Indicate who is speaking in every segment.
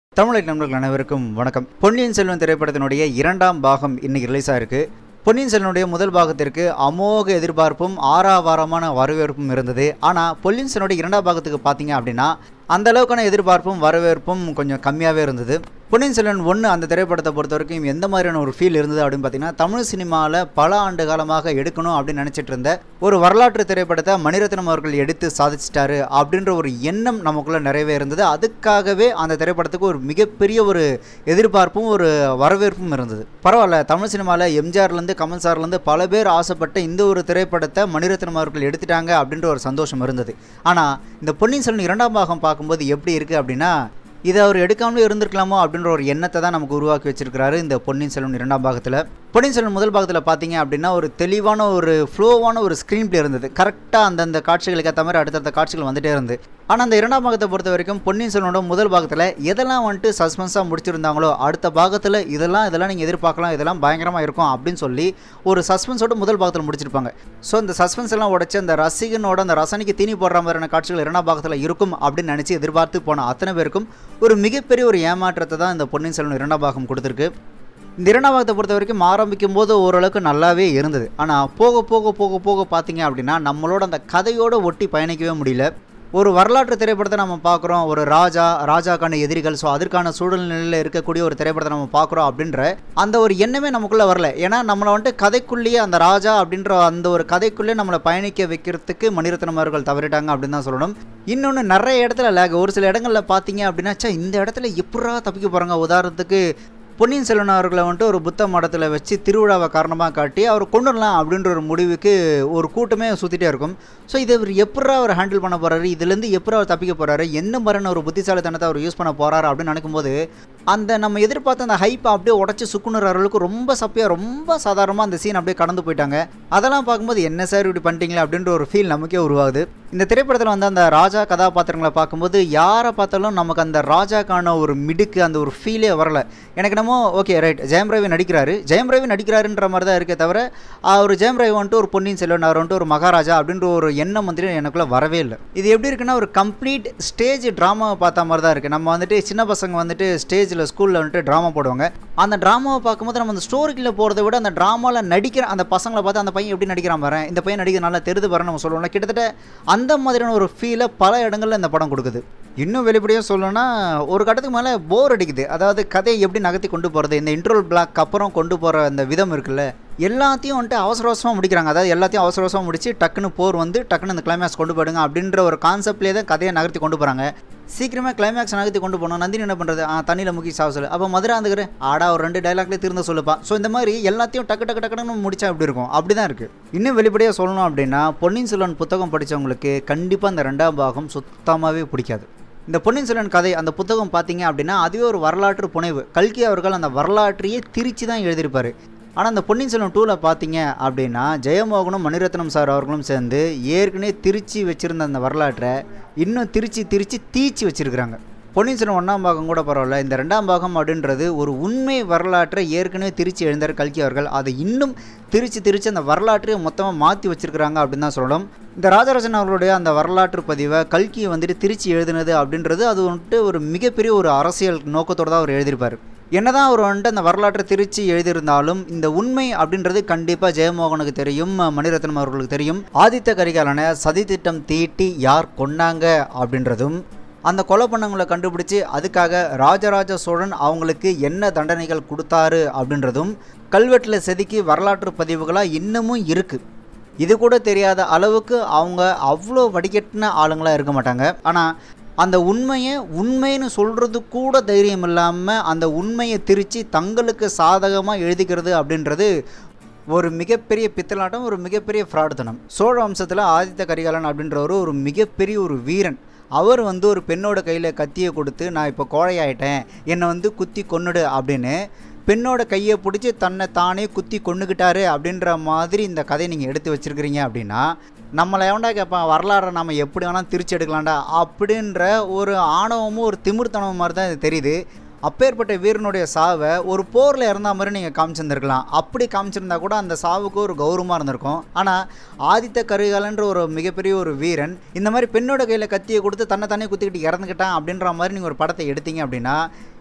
Speaker 1: தமிழக நண்பர்கள் அனைவருக்கும் வணக்கம் பொன்னியின் செல்வன் திரைப்படத்தினுடைய இரண்டாம் பாகம் இன்னைக்கு ரிலீஸ் ஆயிருக்கு பொன்னியின் செல்வனுடைய முதல் பாகத்திற்கு அமோக எதிர்பார்ப்பும் ஆறாவாரமான வரவேற்பும் இருந்தது ஆனால் பொன்னியின் செல்வனுடைய இரண்டாம் பாகத்துக்கு பார்த்தீங்க அப்படின்னா அந்த அளவுக்கான எதிர்பார்ப்பும் வரவேற்பும் கொஞ்சம் கம்மியாகவே இருந்தது பொன்னியின் செல்வன் ஒன்று அந்த திரைப்படத்தை பொறுத்த வரைக்கும் எந்த மாதிரியான ஒரு ஃபீல் இருந்தது அப்படின்னு பார்த்தீங்கன்னா தமிழ் சினிமாவில் பல ஆண்டு காலமாக எடுக்கணும் அப்படின்னு நினச்சிட்டு இருந்த ஒரு வரலாற்று திரைப்படத்தை மணிரத்னம் அவர்கள் எடுத்து சாதிச்சிட்டாரு அப்படின்ற ஒரு எண்ணம் நமக்குள்ளே நிறையவே இருந்தது அதுக்காகவே அந்த திரைப்படத்துக்கு ஒரு மிகப்பெரிய ஒரு எதிர்பார்ப்பும் ஒரு வரவேற்பும் இருந்தது பரவாயில்ல தமிழ் சினிமாவில் எம்ஜிஆர்லேருந்து கமல் சார்லேருந்து பல பேர் ஆசைப்பட்ட இந்த ஒரு திரைப்படத்தை மணிரத்னம் அவர்கள் எடுத்துட்டாங்க அப்படின்ற ஒரு சந்தோஷம் இருந்தது ஆனால் இந்த பொன்னியின் செல்வன் இரண்டாம் பாகம் பார்க்கும்போது எப்படி இருக்குது அப்படின்னா இதை அவர் எடுக்காமலே இருந்திருக்கலாமோ அப்படின்ற ஒரு எண்ணத்தை தான் நமக்கு உருவாக்கி வச்சிருக்கிறாரு இந்த பொன்னியின் செல்வன் இரண்டாம் பாகத்தில் பொன்னியின் செல்வன் முதல் பாகத்தில் பார்த்தீங்க அப்படின்னா ஒரு தெளிவான ஒரு ஃப்ளோவான ஒரு ஸ்க்ரீன் பிளே இருந்தது கரெக்டாக அந்தந்த காட்சிகளுக்கு ஏற்ற மாதிரி அடுத்தடுத்த காட்சிகள் வந்துட்டே இருந்து ஆனால் அந்த இரண்டாம் பாகத்தை பொறுத்த வரைக்கும் பொன்னியின் செல்வனோட முதல் பாகத்தில் எதெல்லாம் வந்துட்டு சஸ்பென்ஸாக முடிச்சிருந்தாங்களோ அடுத்த பாகத்தில் இதெல்லாம் இதெல்லாம் நீங்கள் எதிர்பார்க்கலாம் இதெல்லாம் பயங்கரமாக இருக்கும் அப்படின்னு சொல்லி ஒரு சஸ்பென்ஸோட முதல் பாகத்தில் முடிச்சிருப்பாங்க ஸோ இந்த சஸ்பென்ஸ் எல்லாம் உடச்சி அந்த ரசிகனோட அந்த ரசனைக்கு தீனி போடுற மாதிரியான காட்சிகள் இரண்டாம் பாகத்தில் இருக்கும் அப்படின்னு நினச்சி எதிர்பார்த்து போன அத்தனை பேருக்கும் ஒரு மிகப்பெரிய ஒரு ஏமாற்றத்தை தான் இந்த பொன்னியின் செல்வன் இரண்டாம் பாகம் கொடுத்துருக்கு இந்த இரண்டாம் பாகத்தை பொறுத்த வரைக்கும் ஆரம்பிக்கும் போது ஓரளவுக்கு நல்லாவே இருந்தது ஆனால் போக போக போக போக பார்த்தீங்க அப்படின்னா நம்மளோட அந்த கதையோடு ஒட்டி பயணிக்கவே முடியல ஒரு வரலாற்று திரைப்படத்தை நம்ம பார்க்குறோம் ஒரு ராஜா ராஜாக்கான எதிரிகள் ஸோ அதற்கான சூழ்நிலையில் இருக்கக்கூடிய ஒரு திரைப்படத்தை நம்ம பார்க்குறோம் அப்படின்ற அந்த ஒரு எண்ணமே நமக்குள்ளே வரல ஏன்னா நம்மளை வந்துட்டு கதைக்குள்ளேயே அந்த ராஜா அப்படின்ற அந்த ஒரு கதைக்குள்ளேயே நம்மளை பயணிக்க வைக்கிறதுக்கு மணிரத்னம் அவர்கள் தவறிட்டாங்க அப்படின்னு தான் சொல்லணும் இன்னொன்று நிறைய இடத்துல லேக் ஒரு சில இடங்களில் பார்த்தீங்க அப்படின்னா ச்சே இந்த இடத்துல எப்படா தப்பிக்க போகிறாங்க உதாரணத்துக்கு பொன்னியின் செல்வன் அவர்களை வந்துட்டு ஒரு புத்த மடத்தில் வச்சு திருவிழாவை காரணமாக காட்டி அவர் கொண்டுடலாம் அப்படின்ற ஒரு முடிவுக்கு ஒரு கூட்டமே சுற்றிட்டே இருக்கும் ஸோ இதை இவர் எப்படா அவர் ஹேண்டில் பண்ண போகிறாரு இதுலேருந்து எப்படி அவர் தப்பிக்க போகிறாரு என்ன மாதிரியான ஒரு புத்திசாலித்தனத்தை அவர் யூஸ் பண்ண போகிறாரு அப்படின்னு நினைக்கும்போது அந்த நம்ம எதிர்பார்த்த அந்த ஹைப்பை அப்படியே உடச்சி சுக்குனுற அளவுக்கு ரொம்ப சப்பையாக ரொம்ப சாதாரணமாக அந்த சீன் அப்படியே கடந்து போயிட்டாங்க அதெல்லாம் பார்க்கும்போது என்ன சார் இப்படி பண்ணிட்டீங்களே அப்படின்ற ஒரு ஃபீல் நமக்கே உருவாகுது இந்த திரைப்படத்தில் வந்து அந்த ராஜா கதாபாத்திரங்களை பார்க்கும்போது யாரை பார்த்தாலும் நமக்கு அந்த ராஜாக்கான ஒரு மிடுக்கு அந்த ஒரு ஃபீலே வரல எனக்கு என்னமோ ஓகே ரைட் ஜெயம் ரவி நடிக்கிறாரு ஜெயம் ரவி நடிக்கிறாருன்ற மாதிரி தான் இருக்கே தவிர அவர் ஜெயம் ரவி வந்துட்டு ஒரு பொன்னியின் செல்வன் அவர் வந்துட்டு ஒரு மகாராஜா அப்படின்ற ஒரு எண்ணம் வந்துட்டு எனக்குள்ளே வரவே இல்லை இது எப்படி இருக்குன்னா ஒரு கம்ப்ளீட் ஸ்டேஜ் ட்ராமாவை பார்த்த மாதிரி தான் இருக்குது நம்ம வந்துட்டு சின்ன பசங்க வந்துட்டு ஸ்டேஜில் ஸ்கூலில் வந்துட்டு ட்ராமா போடுவாங்க அந்த ட்ராமாவை பார்க்கும்போது நம்ம அந்த ஸ்டோரிக்குள்ளே போகிறத விட அந்த ட்ராமாவில் நடிக்கிற அந்த பசங்களை பார்த்து அந்த பையன் எப்படி நடிக்கிறான் பாரு இந்த பையன் நடிக்க நல்லா தெரிது பாரு நம்ம சொல்லுவோம்ல கிட்டத்தட்ட அந்த மாதிரியான ஒரு ஃபீலை பல இடங்களில் இந்த படம் கொடுக்குது இன்னும் வெளிப்படையாக சொல்லணும்னா ஒரு கட்டத்துக்கு மேலே போர் அடிக்குது அதாவது கதையை எப்படி நகர்த்தி கொண்டு போகிறது இந்த இன்ட்ரோல் பிளாக் அப்புறம் கொண்டு போகிற அந்த விதம் இருக்குல்ல எல்லாத்தையும் வந்துட்டு அவசர அவசரமாக முடிக்கிறாங்க அதாவது எல்லாத்தையும் அவசர அவசரமாக முடிச்சு டக்குன்னு போர் வந்து டக்குன்னு இந்த கிளைமேக்ஸ் கொண்டு போயிடுங்க அப்படின்ற ஒரு கான்செப்ட்லேயே தான் கதையை நகர்த்தி கொண்டு போகிறாங்க சீக்கிரமாக கிளைமேக்ஸ் நகர்த்தி கொண்டு போனோம் நந்தினி என்ன பண்ணுறது ஆ தண்ணியில் முக்கி சாவ சொல்லு அப்போ மதுராந்துக்கிற ஆடா ஒரு ரெண்டு டைலாக்லேயே திருந்த சொல்லுப்பான் ஸோ இந்த மாதிரி எல்லாத்தையும் டக்கு டக்கு டக்குன்னு முடிச்சா எப்படி இருக்கும் அப்படி தான் இருக்குது இன்னும் வெளிப்படையாக சொல்லணும் அப்படின்னா பொன்னியின் செல்வன் புத்தகம் படித்தவங்களுக்கு கண்டிப்பாக அந்த ரெண்டாம் பாகம் சுத்தமாகவே பிடிக்காது இந்த பொன்னியின் செல்வன் கதை அந்த புத்தகம் பார்த்தீங்க அப்படின்னா அதுவே ஒரு வரலாற்று புனைவு கல்கி அவர்கள் அந்த வரலாற்றையே திரிச்சு தான் எழுதியிருப்பார் ஆனால் அந்த பொன்னியின் செல்வன் டூவில் பார்த்தீங்க அப்படின்னா ஜெயமோகனும் மணிரத்னம் சார் அவர்களும் சேர்ந்து ஏற்கனவே திருச்சி வச்சுருந்த அந்த வரலாற்றை இன்னும் திருச்சி திருச்சி தீச்சு வச்சுருக்கிறாங்க பொன்னியின் செல்வன் ஒன்றாம் பாகம் கூட பரவாயில்ல இந்த ரெண்டாம் பாகம் அப்படின்றது ஒரு உண்மை வரலாற்றை ஏற்கனவே திருச்சி எழுந்தார் கல்கி அவர்கள் அதை இன்னும் திருச்சி திருச்சி அந்த வரலாற்றையை மொத்தமாக மாற்றி வச்சிருக்கிறாங்க அப்படின்னு தான் சொல்லணும் இந்த ராஜராஜன் அவர்களுடைய அந்த வரலாற்று பதிவை கல்கி வந்துட்டு திருச்சி எழுதினது அப்படின்றது அது வந்துட்டு ஒரு மிகப்பெரிய ஒரு அரசியல் நோக்கத்தோடு தான் அவர் எழுதியிருப்பார் என்னதான் அவர் வந்துட்டு அந்த வரலாற்றை திருச்சி எழுதியிருந்தாலும் இந்த உண்மை அப்படின்றது கண்டிப்பாக ஜெயமோகனுக்கு தெரியும் மணிரத்னம் அவர்களுக்கு தெரியும் ஆதித்த கரிகாலனை சதி திட்டம் தீட்டி யார் கொண்டாங்க அப்படின்றதும் அந்த கொலை பண்ணவங்களை கண்டுபிடிச்சி அதுக்காக ராஜராஜ சோழன் அவங்களுக்கு என்ன தண்டனைகள் கொடுத்தாரு அப்படின்றதும் கல்வெட்டில் செதுக்கி வரலாற்று பதிவுகளாக இன்னமும் இருக்குது இது கூட தெரியாத அளவுக்கு அவங்க அவ்வளோ வடிகட்டின ஆளுங்களாக இருக்க மாட்டாங்க ஆனால் அந்த உண்மையை உண்மைன்னு சொல்கிறது கூட தைரியம் இல்லாமல் அந்த உண்மையை திரித்து தங்களுக்கு சாதகமாக எழுதிக்கிறது அப்படின்றது ஒரு மிகப்பெரிய பித்தலாட்டம் ஒரு மிகப்பெரிய ஃப்ராடுத்தனம் சோழ வம்சத்தில் ஆதித்த கரிகாலன் அப்படின்றவர் ஒரு மிகப்பெரிய ஒரு வீரன் அவர் வந்து ஒரு பெண்ணோட கையில் கத்தியை கொடுத்து நான் இப்போ கோழையாயிட்டேன் என்னை வந்து குத்தி கொன்னுடு அப்படின்னு பெண்ணோட கையை பிடிச்சி தன்னை தானே குத்தி கொண்டுக்கிட்டாரு அப்படின்ற மாதிரி இந்த கதையை நீங்கள் எடுத்து வச்சுருக்கிறீங்க அப்படின்னா நம்மளை எவன்டா கேட்பான் வரலாறை நம்ம எப்படி வேணால் திரிச்சு எடுக்கலாம்டா அப்படின்ற ஒரு ஆணவமும் ஒரு திமிர்த்தனமும் மாதிரி தான் இது தெரியுது அப்பேற்பட்ட வீரனுடைய சாவை ஒரு போரில் இறந்த மாதிரி நீங்கள் காமிச்சிருந்துருக்கலாம் அப்படி காமிச்சிருந்தா கூட அந்த சாவுக்கு ஒரு கௌரவமாக இருந்திருக்கும் ஆனால் ஆதித்த கரிகாலன்ற ஒரு மிகப்பெரிய ஒரு வீரன் இந்த மாதிரி பெண்ணோட கையில் கத்தியை கொடுத்து தன்னை தானே குத்திக்கிட்டு இறந்துக்கிட்டான் அப்படின்ற மாதிரி நீங்கள் ஒரு படத்தை எடுத்தீங்க அப்படின்னா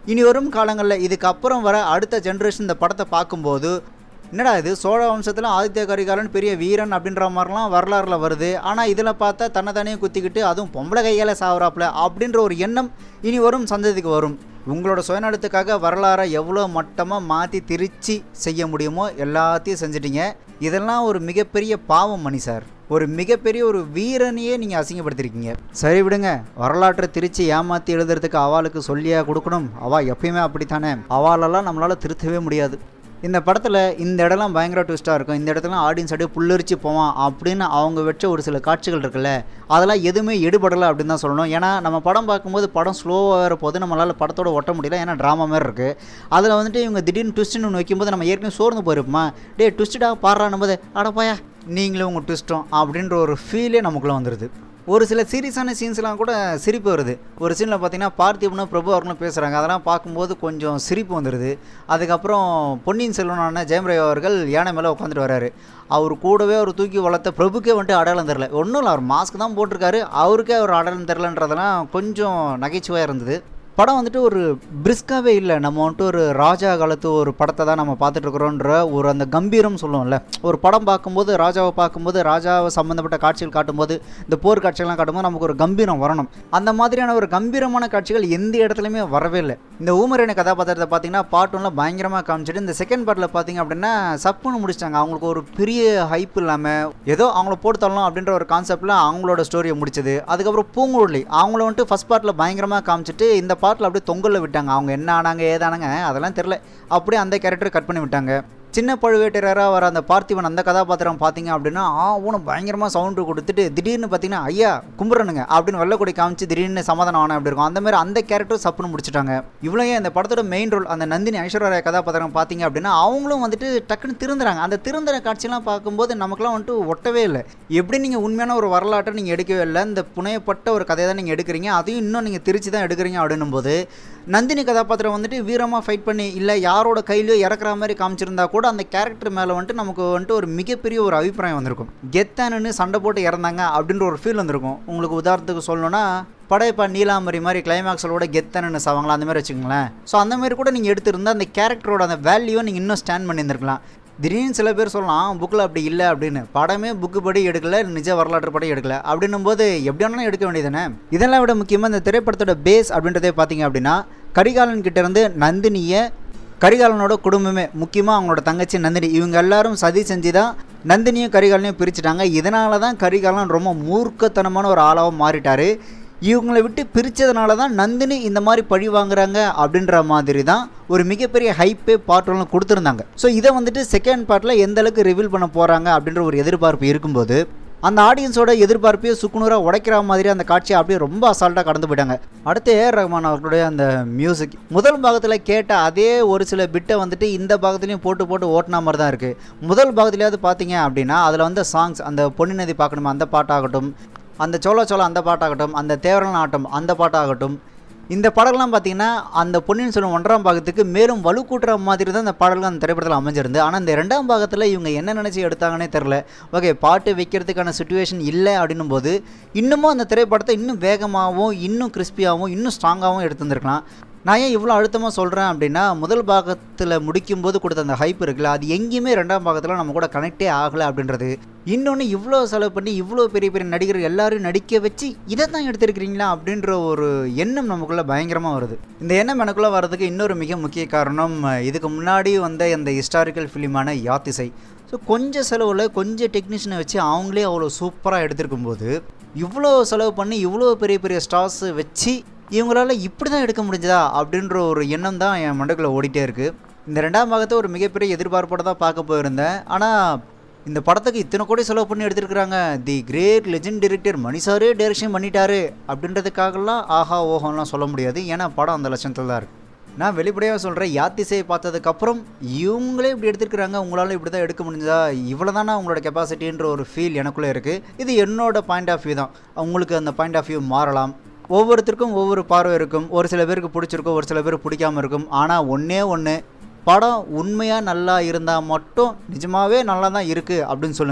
Speaker 1: இனி வரும் காலங்களில் இதுக்கப்புறம் வர அடுத்த ஜென்ரேஷன் இந்த படத்தை பார்க்கும்போது என்னடா இது சோழ வம்சத்தில் ஆதித்ய கரிகாலன் பெரிய வீரன் அப்படின்ற மாதிரிலாம் வரலாறுல வருது ஆனால் இதில் பார்த்தா தன்னை தானே குத்திக்கிட்டு அதுவும் பொம்பளை கையால் சாவறாப்புல அப்படின்ற ஒரு எண்ணம் இனி வரும் சந்ததிக்கு வரும் உங்களோட சுயநலத்துக்காக வரலாறை எவ்வளோ மட்டமாக மாற்றி திருச்சி செய்ய முடியுமோ எல்லாத்தையும் செஞ்சிட்டீங்க இதெல்லாம் ஒரு மிகப்பெரிய பாவம் மணி சார் ஒரு மிகப்பெரிய ஒரு வீரனையே நீங்கள் அசிங்கப்படுத்திருக்கீங்க சரி விடுங்க வரலாற்றை திருச்சி ஏமாற்றி எழுதுறதுக்கு அவளுக்கு சொல்லியா கொடுக்கணும் அவள் எப்பயுமே அப்படித்தானே அவாலெல்லாம் நம்மளால் திருத்தவே முடியாது இந்த படத்தில் இந்த இடம்லாம் பயங்கர ட்விஸ்ட்டாக இருக்கும் இந்த இடத்துலாம் ஆடியன்ஸ் அப்படியே புல்லரிச்சு போவான் அப்படின்னு அவங்க வச்ச ஒரு சில காட்சிகள் இருக்குல்ல அதெல்லாம் எதுவுமே எடுபடலை அப்படின்னு தான் சொல்லணும் ஏன்னா நம்ம படம் பார்க்கும்போது படம் ஸ்லோவாக போது நம்மளால் படத்தோட ஒட்ட முடியல ஏன்னா ட்ராமா மாதிரி இருக்குது அதில் வந்துட்டு இவங்க திடீர்னு ட்விஸ்ட்னு ஒன்று வைக்கும்போது நம்ம ஏற்கனவே சோர்ந்து போயிருப்போமா டே ட்விஸ்டடாக பாடுறான் போது அடப்பாயா நீங்களும் உங்கள் ட்விஸ்ட்டும் அப்படின்ற ஒரு ஃபீலே நமக்குள்ளே வந்துடுது ஒரு சில சீரியஸான சீன்ஸ்லாம் கூட சிரிப்பு வருது ஒரு சீனில் பார்த்தீங்கன்னா பார்த்திபனும் பிரபு அவர்களும் பேசுகிறாங்க அதெல்லாம் பார்க்கும்போது கொஞ்சம் சிரிப்பு வந்துடுது அதுக்கப்புறம் பொன்னியின் செல்வனான ஜெயம் ரவி அவர்கள் யானை மேலே உட்காந்துட்டு வராரு அவர் கூடவே அவர் தூக்கி வளர்த்த பிரபுக்கே வந்துட்டு அடையாளம் தெரில ஒன்றும் இல்லை அவர் மாஸ்க் தான் போட்டிருக்காரு அவருக்கே அவர் அடையாளம் தெரிலன்றதெல்லாம் கொஞ்சம் நகைச்சுவையாக இருந்தது படம் வந்துட்டு ஒரு பிரிஸ்காவே இல்லை நம்ம வந்துட்டு ஒரு ராஜா காலத்து ஒரு படத்தை தான் நம்ம பார்த்துட்ருக்குறோன்ற ஒரு அந்த கம்பீரம் சொல்லுவோம்ல ஒரு படம் பார்க்கும்போது ராஜாவை பார்க்கும்போது ராஜாவை சம்மந்தப்பட்ட காட்சிகள் காட்டும்போது இந்த போர் காட்சிகள்லாம் காட்டும்போது நமக்கு ஒரு கம்பீரம் வரணும் அந்த மாதிரியான ஒரு கம்பீரமான காட்சிகள் எந்த இடத்துலையுமே வரவே இல்லை இந்த ஊமரேன கதாபாத்திரத்தை பார்த்தீங்கன்னா பார்ட் ஒன்ல பயங்கரமாக காமிச்சிட்டு இந்த செகண்ட் பார்ட்டில் பார்த்தீங்க அப்படின்னா சப்புன்னு முடிச்சிட்டாங்க அவங்களுக்கு ஒரு பெரிய ஹைப் இல்லாமல் ஏதோ அவங்கள போட்டு தரலாம் அப்படின்ற ஒரு கான்செப்டில் அவங்களோட ஸ்டோரியை முடிச்சது அதுக்கப்புறம் பூங்குழலி அவங்கள வந்துட்டு ஃபஸ்ட் பார்ட்டில் பயங்கரமாக காமிச்சிட்டு இந்த பார்ட்டில் அப்படியே தொங்கலில் விட்டாங்க அவங்க என்ன ஆனாங்க ஏதானாங்க அதெல்லாம் தெரில அப்படியே அந்த கேரக்டர் கட் பண்ணி விட்டாங்க சின்ன பழுவேட்டரையராக வர அந்த பார்த்திபன் அந்த கதாபாத்திரம் பார்த்தீங்க அப்படின்னா ஆ ஊனம் பயங்கரமாக சவுண்டு கொடுத்துட்டு திடீர்னு பார்த்தீங்கன்னா ஐயா கும்பிட்றனுங்க அப்படின்னு வெள்ளக்கொடி காமிச்சு திடீர்னு சமாதானம் ஆன அப்படி இருக்கும் அந்த மாதிரி அந்த கேரக்டர் சப்புன்னு முடிச்சிட்டாங்க இவ்வளோ ஏன் இந்த படத்தோட மெயின் ரோல் அந்த நந்தினி ஐஸ்வர்யா கதாபாத்திரம் பார்த்தீங்க அப்படின்னா அவங்களும் வந்துட்டு டக்குன்னு திருந்துறாங்க அந்த திருந்துற காட்சியெல்லாம் பார்க்கும்போது நமக்குலாம் வந்துட்டு ஒட்டவே இல்லை எப்படி நீங்கள் உண்மையான ஒரு வரலாற்றை நீங்கள் எடுக்கவே இல்லை இந்த புனையப்பட்ட ஒரு கதையை தான் நீங்கள் எடுக்கிறீங்க அதையும் இன்னும் நீங்கள் திருச்சி தான் எடுக்கிறீங்க அப்படின்னும் போது நந்தினி கதாபாத்திரம் வந்துட்டு வீரமாக ஃபைட் பண்ணி இல்லை யாரோட கையிலையோ இறக்குற மாதிரி காமிச்சிருந்தா கூட அந்த கேரக்டர் மேலே வந்துட்டு நமக்கு வந்துட்டு ஒரு மிகப்பெரிய ஒரு அபிப்பிராயம் வந்திருக்கும் கெத்தானு சண்டை போட்டு இறந்தாங்க அப்படின்ற ஒரு ஃபீல் வந்திருக்கும் உங்களுக்கு உதாரணத்துக்கு சொல்லணும்னா படையப்பா நீலாம்பரி மாதிரி கிளைமேக்ஸோட கெத்தனன்னு சாவாங்களா அந்த மாதிரி வச்சுக்கோங்களேன் ஸோ அந்த மாதிரி கூட நீங்கள் எடுத்திருந்தா அந்த கேரக்டரோட அந்த வேல்யூவை நீங்கள் இன்னும் ஸ்டாண்ட் பண்ணியிருந்திருக்கலாம் திடீர்னு சில பேர் சொல்லலாம் புக்கில் அப்படி இல்லை அப்படின்னு படமே புக்கு படி எடுக்கல நிஜ வரலாற்று படம் எடுக்கல அப்படின்னும் போது எப்படி வேணாலும் எடுக்க வேண்டியதானே இதெல்லாம் விட முக்கியமாக இந்த திரைப்படத்தோட பேஸ் அப்படின்றதே பார்த்தீங்க அப்படின்னா கரிகாலன் கிட்ட இருந்து நந்தினியை கரிகாலனோட குடும்பமே முக்கியமாக அவங்களோட தங்கச்சி நந்தினி இவங்க எல்லாரும் சதி செஞ்சு தான் நந்தினியும் கரிகாலனையும் பிரிச்சுட்டாங்க இதனால தான் கரிகாலன் ரொம்ப மூர்க்கத்தனமான ஒரு ஆளாக மாறிட்டாரு இவங்களை விட்டு பிரித்ததுனால தான் நந்தினி இந்த மாதிரி பழி வாங்குறாங்க அப்படின்ற மாதிரி தான் ஒரு மிகப்பெரிய ஹைப்பே பார்ட் ஒன்று கொடுத்துருந்தாங்க ஸோ இதை வந்துட்டு செகண்ட் பார்ட்டில் எந்த அளவுக்கு ரிவீல் பண்ண போகிறாங்க அப்படின்ற ஒரு எதிர்பார்ப்பு இருக்கும்போது அந்த ஆடியன்ஸோட எதிர்பார்ப்பையே சுக்குநூறாக உடைக்கிற மாதிரி அந்த காட்சியை அப்படியே ரொம்ப அசால்ட்டாக கடந்து போயிட்டாங்க அடுத்து ஏஆர் ரஹ்மான் அவர்களுடைய அந்த மியூசிக் முதல் பாகத்தில் கேட்ட அதே ஒரு சில பிட்டை வந்துட்டு இந்த பாகத்துலையும் போட்டு போட்டு ஓட்டின மாதிரி தான் இருக்குது முதல் பாகத்துலையாவது பார்த்தீங்க அப்படின்னா அதில் வந்து சாங்ஸ் அந்த பொன்னி நதி பார்க்கணுமா அந்த பாட்டாகட்டும் அந்த சோள சோள அந்த பாட்டாகட்டும் அந்த தேவரன் ஆட்டம் அந்த பாட்டாகட்டும் இந்த பாடல்கள்லாம் பார்த்தீங்கன்னா அந்த பொன்னியின் செல்வன் ஒன்றாம் பாகத்துக்கு மேலும் வலுக்கூட்டுற மாதிரி தான் இந்த பாடல்கள் அந்த திரைப்படத்தில் அமைஞ்சிருந்து ஆனால் இந்த ரெண்டாம் பாகத்தில் இவங்க என்ன நினச்சி எடுத்தாங்கன்னே தெரில ஓகே பாட்டு வைக்கிறதுக்கான சுச்சுவேஷன் இல்லை அப்படின்னும் போது இன்னமும் அந்த திரைப்படத்தை இன்னும் வேகமாகவும் இன்னும் கிறிஸ்பியாகவும் இன்னும் ஸ்ட்ராங்காகவும் எடுத்துருந்துருக்கலாம் நான் ஏன் இவ்வளோ அழுத்தமாக சொல்கிறேன் அப்படின்னா முதல் பாகத்தில் முடிக்கும்போது கொடுத்த அந்த ஹைப் இருக்குல்ல அது எங்கேயுமே ரெண்டாம் பாகத்தில் நம்ம கூட கனெக்டே ஆகலை அப்படின்றது இன்னொன்று இவ்வளோ செலவு பண்ணி இவ்வளோ பெரிய பெரிய நடிகர் எல்லாரும் நடிக்க வச்சு இதை தான் எடுத்திருக்கிறீங்களா அப்படின்ற ஒரு எண்ணம் நமக்குள்ளே பயங்கரமாக வருது இந்த எண்ணம் எனக்குள்ளே வர்றதுக்கு இன்னொரு மிக முக்கிய காரணம் இதுக்கு முன்னாடி வந்த இந்த ஹிஸ்டாரிக்கல் ஃபிலிமான யாத்திசை ஸோ கொஞ்சம் செலவில் கொஞ்சம் டெக்னீஷியனை வச்சு அவங்களே அவ்வளோ சூப்பராக எடுத்திருக்கும் போது இவ்வளோ செலவு பண்ணி இவ்வளோ பெரிய பெரிய ஸ்டார்ஸ் வச்சு இவங்களால இப்படி தான் எடுக்க முடிஞ்சதா அப்படின்ற ஒரு எண்ணம் தான் என் மண்டக்குள்ளே ஓடிட்டே இருக்குது இந்த ரெண்டாம் பாகத்தை ஒரு மிகப்பெரிய எதிர்பார்ப்போட தான் பார்க்க போயிருந்தேன் ஆனால் இந்த படத்துக்கு இத்தனை கோடி செலவு பண்ணி எடுத்திருக்கிறாங்க தி கிரேட் லெஜெண்ட் டிரெக்டர் மணிசாரே டைரக்ஷன் பண்ணிட்டாரு அப்படின்றதுக்காகலாம் ஆஹா ஓஹோலாம் சொல்ல முடியாது ஏன்னா படம் அந்த லட்சத்தில் தான் இருக்குது நான் வெளிப்படையாக சொல்கிறேன் யாத்திசையை பார்த்ததுக்கப்புறம் இவங்களே இப்படி எடுத்துருக்குறாங்க உங்களால் இப்படி தான் எடுக்க முடிஞ்சதா இவ்வளோ தானே உங்களோட கெப்பாசிட்டின்ற ஒரு ஃபீல் எனக்குள்ளே இருக்குது இது என்னோட பாயிண்ட் ஆஃப் வியூ தான் உங்களுக்கு அந்த பாயிண்ட் ஆஃப் வியூ மாறலாம் ஒவ்வொருத்தருக்கும் ஒவ்வொரு பார்வை இருக்கும் ஒரு சில பேருக்கு பிடிச்சிருக்கும் ஒரு சில பேருக்கு பிடிக்காம இருக்கும் ஆனால் ஒன்றே ஒன்று படம் உண்மையாக நல்லா இருந்தால் மட்டும் நிஜமாகவே நல்லா தான் இருக்குது அப்படின்னு சொல்லுங்கள்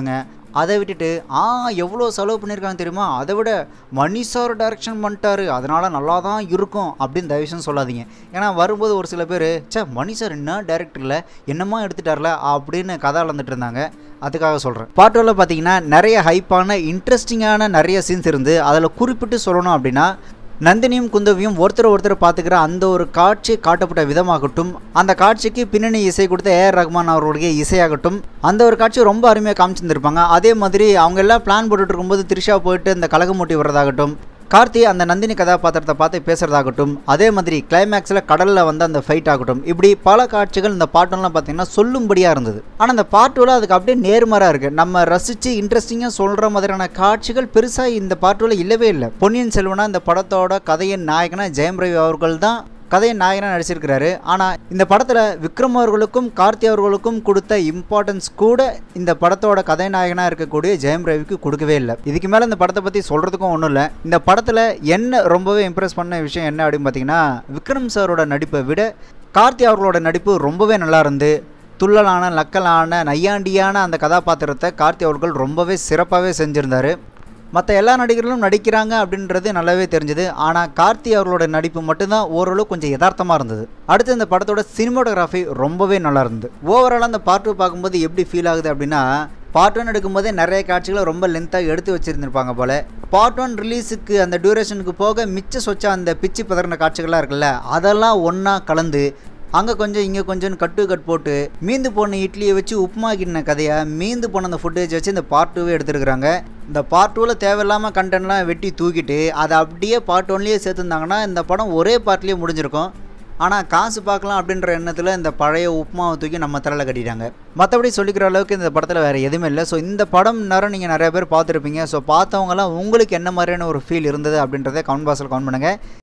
Speaker 1: அதை விட்டுட்டு ஆ எவ்வளோ செலவு பண்ணியிருக்காங்க தெரியுமா அதை விட மணி சார் டைரக்ஷன் பண்ணிட்டாரு அதனால் நல்லா தான் இருக்கும் அப்படின்னு தயவுசெய்து சொல்லாதீங்க ஏன்னா வரும்போது ஒரு சில பேர் சே மணி சார் என்ன டேரக்டரில் என்னமா எடுத்துட்டார்ல அப்படின்னு கதை அளந்துட்டு இருந்தாங்க அதுக்காக சொல்கிறேன் பாட்டோவில் பார்த்தீங்கன்னா நிறைய ஹைப்பான இன்ட்ரெஸ்டிங்கான நிறைய சீன்ஸ் இருந்து அதில் குறிப்பிட்டு சொல்லணும் அப்படின்னா நந்தினியும் குந்தவியும் ஒருத்தர் ஒருத்தர் பார்த்துக்கிற அந்த ஒரு காட்சி காட்டப்பட்ட விதமாகட்டும் அந்த காட்சிக்கு பின்னணி இசை கொடுத்த ஏஆர் ரஹ்மான் அவர்களுடைய இசையாகட்டும் அந்த ஒரு காட்சி ரொம்ப அருமையாக காமிச்சிருந்திருப்பாங்க அதே மாதிரி அவங்க எல்லாம் பிளான் போட்டுட்டு இருக்கும்போது த்ரிஷா போயிட்டு இந்த கலகமூட்டி வர்றதாகட்டும் கார்த்தி அந்த நந்தினி கதாபாத்திரத்தை பார்த்து பேசுறதாகட்டும் அதே மாதிரி கிளைமேக்ஸில் கடலில் வந்து அந்த ஃபைட் ஆகட்டும் இப்படி பல காட்சிகள் இந்த பாட்டெல்லாம் பார்த்தீங்கன்னா சொல்லும்படியாக இருந்தது ஆனால் அந்த பாட்டுவில் அதுக்கு அப்படியே நேர்மறாக இருக்குது நம்ம ரசித்து இன்ட்ரெஸ்டிங்காக சொல்கிற மாதிரியான காட்சிகள் பெருசாக இந்த பாட்டுவில் இல்லவே இல்லை பொன்னியின் செல்வனா இந்த படத்தோட கதையின் நாயகனா ஜெயம் ரவி அவர்கள் தான் கதையின் நாயகனாக நடிச்சிருக்கிறாரு ஆனால் இந்த படத்தில் விக்ரம் அவர்களுக்கும் கார்த்தி அவர்களுக்கும் கொடுத்த இம்பார்ட்டன்ஸ் கூட இந்த படத்தோட கதைநாயகனாக இருக்கக்கூடிய ஜெயம் ரவிக்கு கொடுக்கவே இல்லை இதுக்கு மேலே இந்த படத்தை பற்றி சொல்கிறதுக்கும் ஒன்றும் இல்லை இந்த படத்தில் என்ன ரொம்பவே இம்ப்ரெஸ் பண்ண விஷயம் என்ன அப்படின்னு பார்த்தீங்கன்னா விக்ரம் சாரோட நடிப்பை விட கார்த்தி அவர்களோட நடிப்பு ரொம்பவே நல்லா இருந்து துள்ளலான லக்கலான நையாண்டியான அந்த கதாபாத்திரத்தை கார்த்தி அவர்கள் ரொம்பவே சிறப்பாகவே செஞ்சுருந்தார் மற்ற எல்லா நடிகர்களும் நடிக்கிறாங்க அப்படின்றது நல்லாவே தெரிஞ்சது ஆனால் கார்த்தி அவர்களோட நடிப்பு மட்டும்தான் ஓரளவு கொஞ்சம் யதார்த்தமாக இருந்தது அடுத்து இந்த படத்தோட சினிமோட்டோகிராஃபி ரொம்பவே நல்லா இருந்தது ஓவராலாக அந்த பாட்டு பார்க்கும்போது எப்படி ஃபீல் ஆகுது அப்படின்னா பார்ட் ஒன் எடுக்கும்போதே நிறைய காட்சிகளை ரொம்ப லென்த்தாக எடுத்து வச்சுருந்துருப்பாங்க போல் பார்ட் ஒன் ரிலீஸுக்கு அந்த டியூரேஷனுக்கு போக மிச்ச சொச்ச அந்த பிச்சு பதறின காட்சிகள்லாம் இருக்குல்ல அதெல்லாம் ஒன்றா கலந்து அங்கே கொஞ்சம் இங்கே கொஞ்சம் கட்டு கட் போட்டு மீந்து போன இட்லியை வச்சு உப்புமா கிண்ண கதையை மீந்து போன அந்த ஃபுட்டேஜ் வச்சு இந்த பார்ட் டூவே எடுத்துருக்குறாங்க இந்த பார்ட் டூவில் தேவையில்லாமல் கண்டென்ட்லாம் வெட்டி தூக்கிட்டு அதை அப்படியே பார்ட் ஒன்லேயே சேர்த்துருந்தாங்கன்னா இந்த படம் ஒரே பார்ட்லேயே முடிஞ்சிருக்கும் ஆனால் காசு பார்க்கலாம் அப்படின்ற எண்ணத்தில் இந்த பழைய உப்புமாவை தூக்கி நம்ம தலையில் கட்டிட்டாங்க மற்றபடி சொல்லிக்கிற அளவுக்கு இந்த படத்தில் வேறு எதுவுமே இல்லை ஸோ இந்த படம் நேரம் நீங்கள் நிறைய பேர் பார்த்துருப்பீங்க ஸோ பார்த்தவங்களாம் உங்களுக்கு என்ன மாதிரியான ஒரு ஃபீல் இருந்தது அப்படின்றத கமெண்ட் பாக்ஸில் கமெண்ட் பண்ணுங்கள்